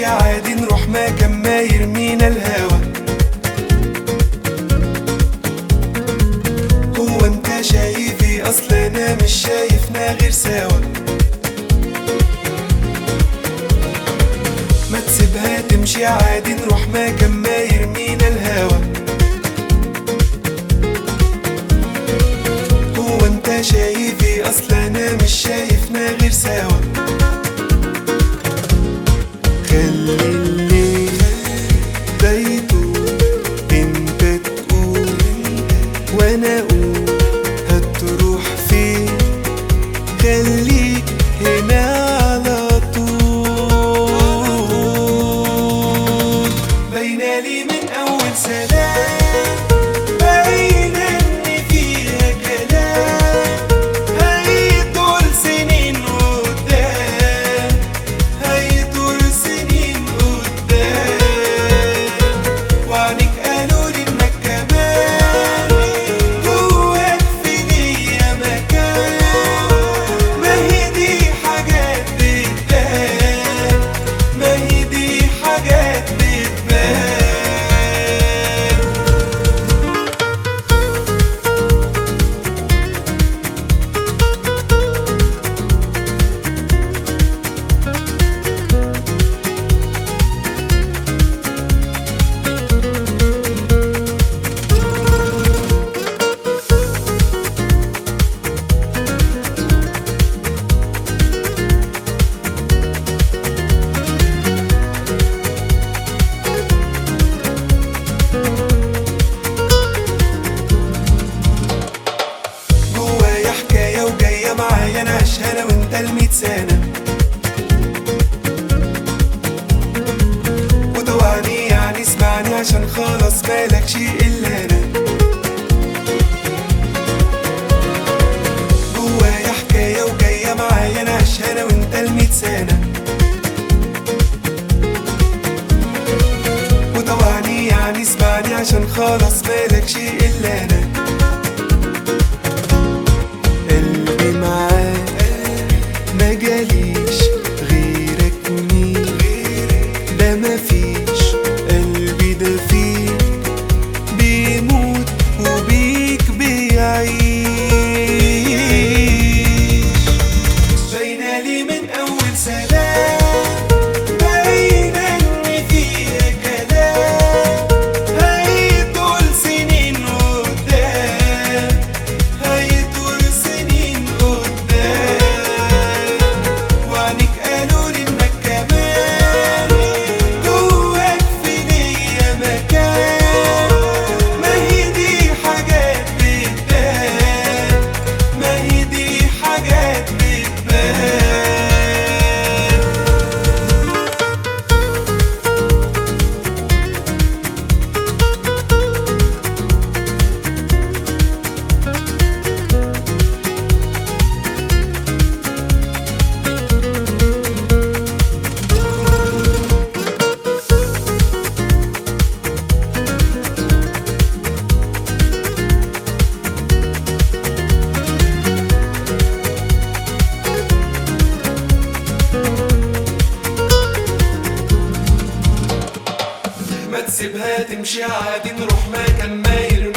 تمشي عادي نروح مكان ما يرمينا الهوا هو انت شايفي اصل انا مش شايفنا غير سوا ما تسيبها تمشي عادي نروح مكان ما يرمينا الهوا هو انت شايفي اصل انا مش شايفنا غير سوا خلي الليل بيته انت تقول وانا اقول هتروح فين خليك هنا على طول باينالي من اول سلام باينة ان فيها كلام هيطول سنين قدام هيطول سنين قدام وعنك قالوا لي انك كمان جواك في ليا مكان ما هي دي حاجات بتبان ما هي دي حاجات بتبان جوايا حكاية وجاية معايا نعيشها انا وانت الميت سنة وطوعني يعني اسمعني عشان خلاص مالكش الا انا جوايا حكاية وجاية معايا نعيشها انا وانت الميت سنة وطوعني يعني اسمعني عشان خلاص مالكش الا انا قلبي معاك ما جاليش غيرك مين ده مفيش قلبي ده فيك بيموت وبيك بيعيش باينالي من اول سلام باينة ان فيها كلام هيطول سنين قدام هيطول سنين قدام وعنك قالوا لي انك كمان جواك في ليا مكان ما هي دي حاجات بتبان ما هي دي حاجات بتبان ما تسيبها تمشي عادي نروح مكان ما يرمي